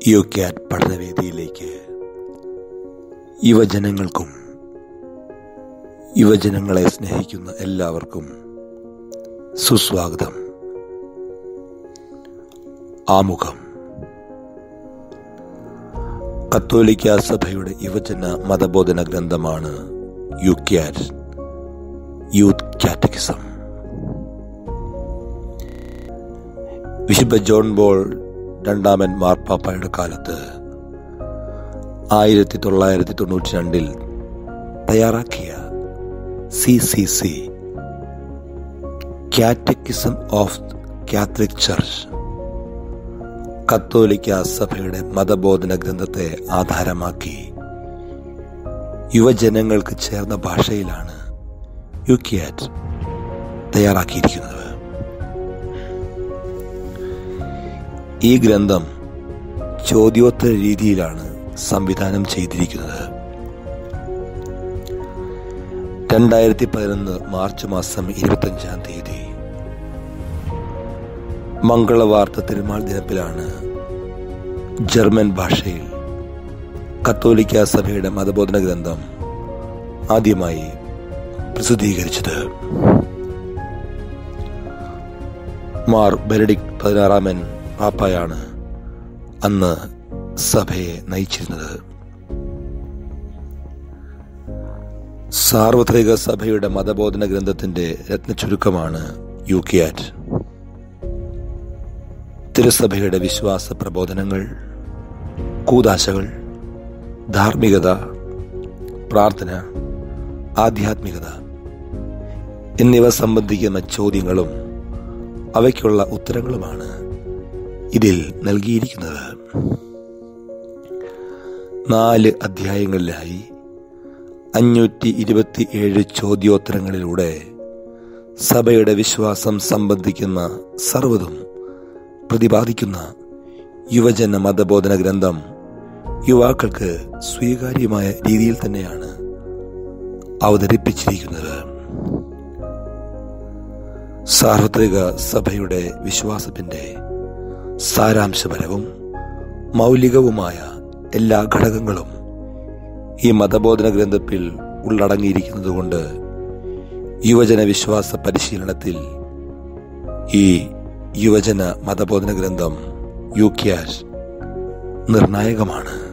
U cat പഠനവേദിയിലേക്ക് യുവജനങ്ങൾക്കും യുവജനങ്ങളെ സ്നേഹിക്കുന്ന എല്ലാവർക്കും സുസ്വാഗതം ആമുഖം കത്തോലിക്ക സഭയുടെ യുവജന മതബോധന ഗ്രന്ഥമാണ് യു ക്യാറ്റ് യൂത്ത് കാറ്റക്കിസം വിശുദ്ധ ജോൺ ബോൾ രണ്ടാമൻ മാർപ്പാപ്പയുടെ കാലത്ത് ആയിരത്തി തൊള്ളായിരത്തി തൊണ്ണൂറ്റി രണ്ടിൽ തയ്യാറാക്കിയ C C C catechism of Catholic Church കത്തോലിക്ക സഭയുടെ മതബോധന ഗ്രന്ഥത്തെ ആധാരമാക്കി യുവജനങ്ങൾക്ക് ചേർന്ന ഭാഷയിലാണ് യുക്യാറ്റ് തയ്യാറാക്കിയിരിക്കുന്നത് ഈ ഗ്രന്ഥം ചോദ്യോത്തര രീതിയിലാണ് സംവിധാനം ചെയ്തിരിക്കുന്നത് രണ്ടായിരത്തി പതിനൊന്ന് മാർച്ച് മാസം ഇരുപത്തഞ്ചാം തീയതി മംഗളവാർത്ത തിരുമാൾ ദിനത്തിലാണ് ജർമ്മൻ ഭാഷയിൽ കത്തോലിക്ക സഭയുടെ മതബോധന ഗ്രന്ഥം ആദ്യമായി പ്രസിദ്ധീകരിച്ചത് മാർ ബെനഡിക് പതിനാറാമൻ പാപ്പായാണ് അന്ന് സഭയെ നയിച്ചിരുന്നത് സാർവത്രിക സഭയുടെ മതബോധന ഗ്രന്ഥത്തിന്റെ രത്നചുരുക്കമാണ് യു ക്യാറ്റ് തിരുസഭയുടെ വിശ്വാസ പ്രബോധനങ്ങൾ കൂതാശകൾ ധാർമ്മികത പ്രാർത്ഥന ആധ്യാത്മികത എന്നിവ സംബന്ധിക്കുന്ന ചോദ്യങ്ങളും അവയ്ക്കുള്ള ഉത്തരങ്ങളുമാണ് ഇതിൽ നൽകിയിരിക്കുന്നത് നാല് അധ്യായങ്ങളിലായി അഞ്ഞൂറ്റി ഇരുപത്തി ഏഴ് ചോദ്യോത്തരങ്ങളിലൂടെ സഭയുടെ വിശ്വാസം സംബന്ധിക്കുന്ന സർവ്വതും പ്രതിപാദിക്കുന്ന യുവജന മതബോധന ഗ്രന്ഥം യുവാക്കൾക്ക് സ്വീകാര്യമായ രീതിയിൽ തന്നെയാണ് അവതരിപ്പിച്ചിരിക്കുന്നത് സാർവത്രിക സഭയുടെ വിശ്വാസത്തിന്റെ സാരാംശപരവും മൗലികവുമായ എല്ലാ ഘടകങ്ങളും ഈ മതബോധന ഗ്രന്ഥത്തിൽ ഉള്ളടങ്ങിയിരിക്കുന്നതുകൊണ്ട് യുവജന വിശ്വാസ പരിശീലനത്തിൽ ഈ യുവജന മതബോധന ഗ്രന്ഥം യു ക്യാഷ് നിർണായകമാണ്